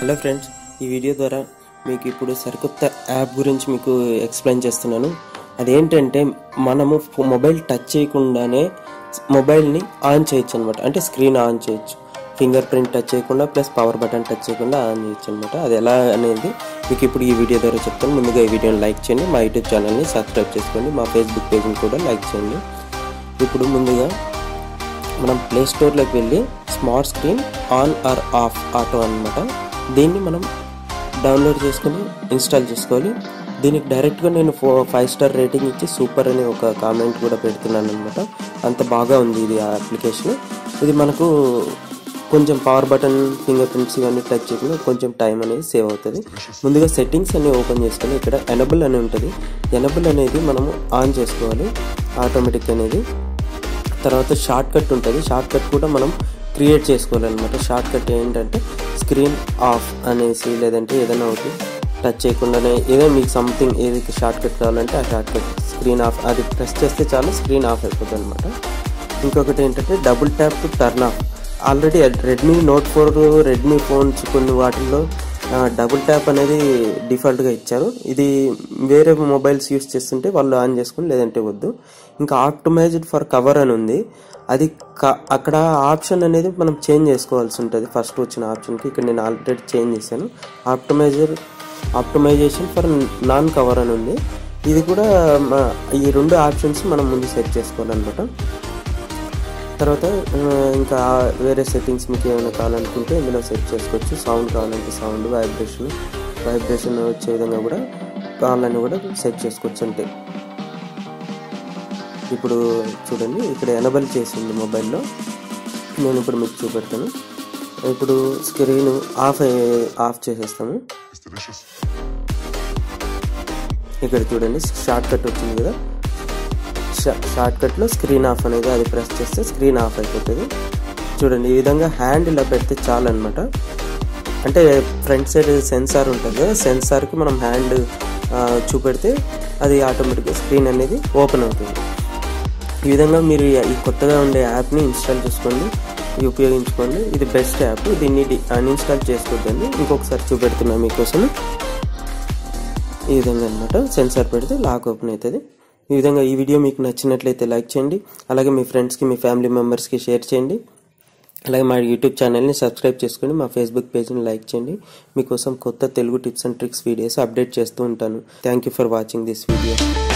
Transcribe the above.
hello friends ఈ video ద్వారా మీకు ఇప్పుడు సరికొత్త యాప్ గురించి మీకు ఎక్స్ప్లెయిన్ చేస్తున్నాను అదేంటంటే మనము ఫో- మొబైల్ టచ్ చేయకుండానే మొబైల్ని ఆన్ చేయొచ్చు అనమాట అంటే స్క్రీన్ ఆన్ చేయొచ్చు ఫింగర్ ప్రింట్ టచ్ చేయకుండా ప్లస్ పవర్ బటన్ టచ్ చేయకుండా ఆన్ చేయొచ్చు అనమాట అది ఎలా అనేది మీకు ఇప్పుడు ఈ వీడియో ద్వారా చెప్తాను ముందుగా ఈ వీడియోని లైక్ చేయండి మా యూట్యూబ్ ఛానల్ని సబ్స్క్రైబ్ చేసుకోండి మా ఫేస్బుక్ పేజ్ని కూడా లైక్ చేయండి ఇప్పుడు ముందుగా మనం ప్లే స్టోర్లోకి వెళ్ళి smart screen on or off auto అనమాట దీన్ని మనం డౌన్లోడ్ చేసుకుని ఇన్స్టాల్ చేసుకోవాలి దీనికి డైరెక్ట్గా నేను ఫో ఫైవ్ స్టార్ రేటింగ్ ఇచ్చి సూపర్ అనే ఒక కామెంట్ కూడా పెడుతున్నాను అనమాట అంత బాగా ఉంది ఇది ఆ అప్లికేషన్ ఇది మనకు కొంచెం పవర్ బటన్ ఫింగర్ ప్రింట్స్ ఇవన్నీ టచ్ చేయకుండా కొంచెం టైం అనేది సేవ్ అవుతుంది ముందుగా సెట్టింగ్స్ అన్ని ఓపెన్ చేసుకొని ఇక్కడ ఎనబుల్ అని ఉంటుంది ఎనబుల్ అనేది మనము ఆన్ చేసుకోవాలి ఆటోమేటిక్ అనేది తర్వాత షార్ట్ కట్ ఉంటుంది షార్ట్ కట్ కూడా మనం క్రియేట్ చేసుకోవాలన్నమాట షార్ట్ కట్ ఏంటంటే స్క్రీన్ ఆఫ్ అనేసి లేదంటే ఏదైనా ఒకటి టచ్ చేయకుండానే ఏదో మీకు సంథింగ్ ఏది షార్ట్ కట్ కావాలంటే ఆ షార్ట్ కట్ స్క్రీన్ ఆఫ్ అది ప్రెస్ చేస్తే చాలు స్క్రీన్ ఆఫ్ అయిపోతుంది అనమాట ఇంకొకటి ఏంటంటే double tap to turn off already Redmi note four Redmi phones కొన్ని వాటిల్లో డబుల్ ట్యాప్ అనేది డిఫాల్ట్గా ఇచ్చారు ఇది వేరే మొబైల్స్ యూస్ చేస్తుంటే వాళ్ళు ఆన్ చేసుకుని లేదంటే వద్దు ఇంకా ఆప్టమైజ్డ్ ఫర్ కవర్ అని ఉంది అది క- అక్కడ ఆప్షన్ అనేది మనం చేంజ్ చేసుకోవాల్సి ఉంటుంది ఫస్ట్ వచ్చిన ఆప్షన్కి ఇక్కడ నేను ఆల్రెడీ చేంజ్ చేశాను optimiser optimisation for non cover అని ఉంది ఇది కూడా మ- ఈ రెండు ఆప్షన్స్ మనం ముందు సెట్ చేసుకోవాలన్నమాట తర్వాత ఆ, ఇంకా వేరే సెట్టింగ్స్ మీకు ఏమైనా కావాలనుకుంటే ఇందులో సెట్ చేసుకోవచ్చు సౌండ్ కావాలంటే సౌండ్ వైబ్రేషన్ వైబ్రేషన్ వచ్చే విధంగా కూడా కావాలని కూడా సెట్ చేసుకోవచ్చు అంటే ఇప్పుడు చూడండి ఇక్కడ ఎనబల్ చేసింది మొబైల్లో నేను ఇప్పుడు మీకు చూపెడతాను ఇప్పుడు స్క్రీన్ ఆఫ్ అయ్యే- ఆఫ్ చేసేస్తాము ఇక్కడ చూడండి షార్ట్ కట్ వచ్చింది కదా షార్ట్ కట్లో స్క్రీన్ ఆఫ్ అనేది అది ప్రెస్ చేస్తే స్క్రీన్ ఆఫ్ అయిపోతుంది చూడండి ఈ విధంగా హ్యాండ్ ఇలా పెడితే చాలు అనమాట అంటే ఫ్రంట్ సైడ్ సెన్సార్ ఉంటుంది కదా సెన్సార్కి మనం హ్యాండ్ చూపెడితే అది ఆటోమేటిక్గా స్క్రీన్ అనేది ఓపెన్ అవుతుంది ఈ విధంగా మీరు ఈ కొత్తగా ఉండే యాప్ని ఇన్స్టాల్ చేసుకోండి ఇది ఉపయోగించుకోండి ఇది బెస్ట్ యాప్ దీన్ని అన్ఇన్స్టాల్ చేసుకోవద్దండి ఇంకొకసారి చూపెడుతున్నా మీకోసం ఈ విధంగా అనమాట సెన్సార్ పెడితే లాక్ ఓపెన్ అవుతుంది ఈ విధంగా ఈ వీడియో మీకు నచ్చినట్లయితే లైక్ చేయండి అలాగే మీ ఫ్రెండ్స్కి మీ ఫ్యామిలీ మెంబర్స్కి షేర్ చేయండి అలాగే మా యూట్యూబ్ ఛానల్ని సబ్స్క్రైబ్ చేసుకొని మా ఫేస్బుక్ పేజ్ని లైక్ చేయండి మీకోసం కొత్త Telugu tips and tricks videos update చేస్తూ ఉంటాను thank you for watching this video